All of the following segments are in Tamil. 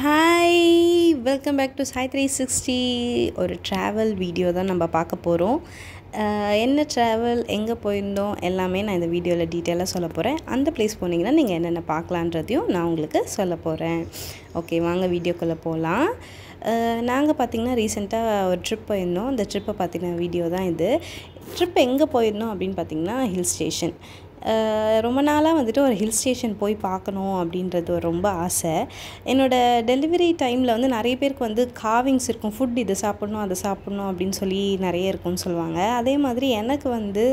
hi welcome back to Sai three sixty ஒரு ட்ராவல் வீடியோ தான் நம்ம பார்க்க போகிறோம் என்ன ட்ராவல் எங்கே போயிருந்தோம் எல்லாமே நான் இந்த வீடியோவில் டீட்டெயிலாக சொல்ல போகிறேன் அந்த பிளேஸ் போனீங்கன்னா நீங்கள் என்னென்ன பார்க்கலான்றதையும் நான் உங்களுக்கு சொல்ல போகிறேன் ஓகே வாங்க வீடியோக்குள்ளே போகலாம் நாங்கள் பார்த்திங்கன்னா ரீசெண்டாக ஒரு ட்ரிப் போயிருந்தோம் அந்த ட்ரிப்பை பார்த்திங்கன்னா வீடியோ தான் இது ட்ரிப் எங்கே போயிருந்தோம் அப்படின்னு பார்த்திங்கன்னா ஹில் ஸ்டேஷன் ரொம்ப நாளாக வந்துட்டு ஒரு ஹில் ஸ்டேஷன் போய் பார்க்கணும் அப்படின்றது ஒரு ரொம்ப ஆசை என்னோடய டெலிவரி டைமில் வந்து நிறைய பேருக்கு வந்து காவிங்ஸ் இருக்கும் ஃபுட் இது சாப்பிட்ணும் அதை சாப்பிட்ணும் அப்படின்னு சொல்லி நிறைய இருக்கும்னு சொல்லுவாங்க அதே மாதிரி எனக்கு வந்து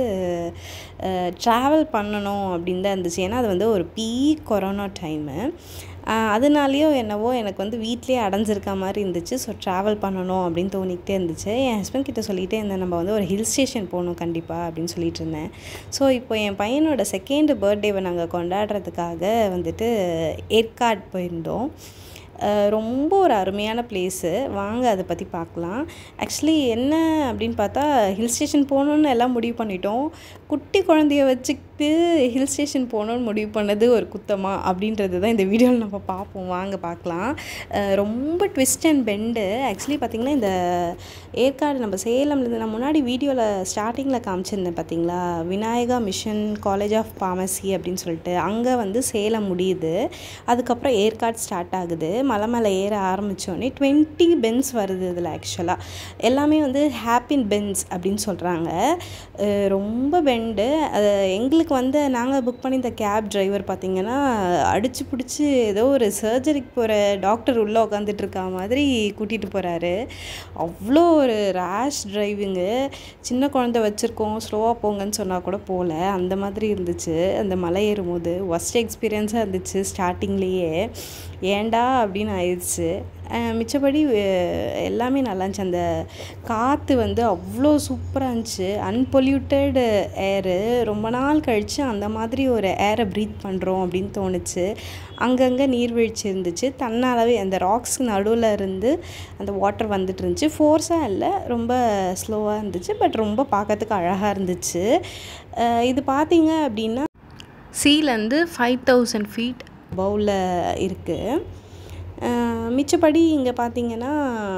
ட்ராவல் பண்ணணும் அப்படின்னு தான் இருந்துச்சு ஏன்னா அது வந்து ஒரு பீக் கொரோனா டைமு அதனாலேயோ என்னவோ எனக்கு வந்து வீட்லேயே அடைஞ்சிருக்க மாதிரி இருந்துச்சு ஸோ ட்ராவல் பண்ணணும் அப்படின்னு தோணிக்கிட்டே இருந்துச்சு என் ஹஸ்பண்ட் கிட்ட சொல்லிகிட்டே இருந்தேன் நம்ம வந்து ஒரு ஹில் ஸ்டேஷன் போகணும் கண்டிப்பாக அப்படின்னு சொல்லிட்டு இருந்தேன் ஸோ இப்போ என் பையனோட செகண்ட் பர்த்டேவை நாங்கள் கொண்டாடுறதுக்காக வந்துட்டு ஏற்காடு போயிருந்தோம் ரொம்ப ஒரு அருமையான பிளேஸு வாங்க அதை பற்றி பார்க்கலாம் ஆக்சுவலி என்ன அப்படின்னு பார்த்தா ஹில் ஸ்டேஷன் போகணுன்னு எல்லாம் முடிவு பண்ணிட்டோம் குட்டி குழந்தைய வச்சுக்கிட்டு ஹில் ஸ்டேஷன் போகணுன்னு முடிவு பண்ணது ஒரு குத்தமா அப்படின்றது தான் இந்த வீடியோவில் நம்ம பார்ப்போம் வாங்க பார்க்கலாம் ரொம்ப ட்விஸ்ட் அண்ட் பெண்டு ஆக்சுவலி பார்த்திங்கன்னா இந்த ஏற்காடு நம்ம சேலம்லேருந்து நான் முன்னாடி வீடியோவில் ஸ்டார்டிங்கில் காமிச்சிருந்தேன் பார்த்தீங்களா Vinayaka mission college of pharmacy அப்படின்னு சொல்லிட்டு அங்கே வந்து சேலம் முடியுது அதுக்கப்புறம் ஏற்காடு ஸ்டார்ட் ஆகுது மலை மேலே ஏற ஆரம்பித்தோடனே டுவெண்ட்டி பென்ஸ் வருது இதில் ஆக்சுவலாக எல்லாமே வந்து ஹாப்பின் பென்ஸ் அப்படின்னு சொல்கிறாங்க ரொம்ப பெண்டு அது எங்களுக்கு வந்து நாங்கள் புக் பண்ணி இந்த கேப் டிரைவர் பார்த்திங்கன்னா அடித்து பிடிச்சி ஏதோ ஒரு சர்ஜரிக்கு போகிற டாக்டர் உள்ளே உட்காந்துட்டு இருக்க மாதிரி கூட்டிகிட்டு போகிறாரு அவ்வளோ ஒரு ரேஷ் டிரைவிங்கு சின்ன குழந்தை வச்சுருக்கோம் ஸ்லோவாக போங்கன்னு சொன்னால் கூட போகல அந்த மாதிரி இருந்துச்சு அந்த மலை ஏறும்போது ஒஸ்ட் எக்ஸ்பீரியன்ஸாக இருந்துச்சு ஸ்டார்டிங்லேயே ஏண்டா அப்படின்னு ஆயிடுச்சு மிச்சப்படி எல்லாமே நல்லா இருந்துச்சு அந்த காற்று வந்து அவ்வளோ சூப்பராக இருந்துச்சு அன்பொல்யூட்டட் ஏரு ரொம்ப நாள் கழித்து அந்த மாதிரி ஒரு ஏரை ப்ரீத் பண்ணுறோம் அப்படின்னு தோணுச்சு அங்கங்கே நீர்வீழ்ச்சி இருந்துச்சு தன்னாலவே அந்த ராக்ஸ் நடுவில் இருந்து அந்த வாட்டர் வந்துட்டு இருந்துச்சு ஃபோர்ஸாக இல்லை ரொம்ப ஸ்லோவாக இருந்துச்சு பட் ரொம்ப பார்க்கறதுக்கு அழகாக இருந்துச்சு இது பார்த்தீங்க அப்படின்னா சீலேருந்து ஃபைவ் தௌசண்ட் ஃபீட் பவுலில் இருக்குது மிச்சப்படி இங்கே பார்த்தீங்கன்னா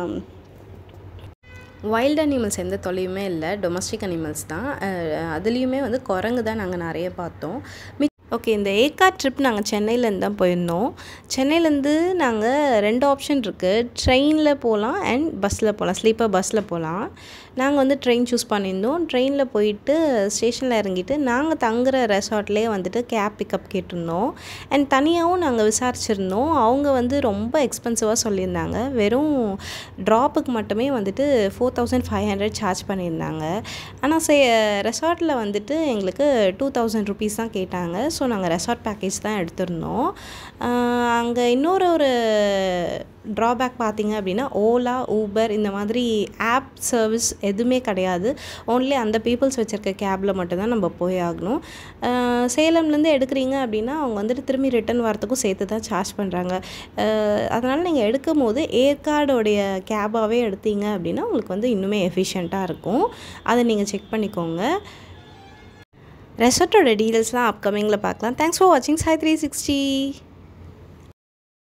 வைல்ட் அனிமல்ஸ் எந்த தொலையுமே இல்லை டொமஸ்டிக் அனிமல்ஸ் தான் அதுலேயுமே வந்து குரங்கு தான் நாங்கள் நிறைய பார்த்தோம் ஓகே இந்த ஏற்காட் ட்ரிப் நாங்கள் சென்னையிலேருந்து தான் போயிருந்தோம் சென்னையிலேருந்து நாங்கள் ரெண்டு ஆப்ஷன் இருக்குது ட்ரெயினில் போகலாம் அண்ட் பஸ்ஸில் போகலாம் ஸ்லீப்பர் பஸ்ஸில் போகலாம் நாங்கள் வந்து ட்ரெயின் சூஸ் பண்ணியிருந்தோம் ட்ரெயினில் போயிட்டு ஸ்டேஷனில் இறங்கிட்டு நாங்கள் தங்குற ரெசார்ட்லேயே வந்துட்டு கேப் பிக்கப் கேட்டிருந்தோம் அண்ட் தனியாகவும் நாங்கள் விசாரிச்சிருந்தோம் அவங்க வந்து ரொம்ப எக்ஸ்பென்சிவாக சொல்லியிருந்தாங்க வெறும் ட்ராப்புக்கு மட்டுமே வந்துட்டு four thousand five hundred charge பண்ணியிருந்தாங்க ஆனால் சே ரெசார்ட்டில் வந்துட்டு எங்களுக்கு டூ தௌசண்ட் ருபீஸ் தான் கேட்டாங்க ஸோ நாங்கள் ரெசார்ட் பேக்கேஜ் தான் எடுத்திருந்தோம் அங்கே இன்னொரு ஒரு ட்ராபேக் பார்த்திங்க அப்படின்னா ஓலா ஊபர் இந்த மாதிரி ஆப் சர்வீஸ் எதுவுமே கிடையாது ஓன்லி அந்த பீப்புள்ஸ் வச்சுருக்க கேபில் மட்டும்தான் நம்ம போய் ஆகணும் சேலம்லேருந்து எடுக்கிறீங்க அப்படின்னா அவங்க வந்துட்டு திரும்பி ரிட்டன் வரத்துக்கும் சேர்த்து தான் சார்ஜ் பண்ணுறாங்க அதனால் நீங்கள் எடுக்கும் போது ஏற்காடோடைய கேபாகவே எடுத்தீங்க அப்படின்னா உங்களுக்கு வந்து இன்னுமே எஃபிஷியண்ட்டாக இருக்கும் அதை நீங்கள் செக் பண்ணிக்கோங்க ரெசார்ட்டோட டீட்டெயில்ஸ்லாம் அப்கமிங்கில் பார்க்கலாம் தேங்க்ஸ் ஃபார் வாட்சிங் சாய் த்ரீ சிக்ஸ்டி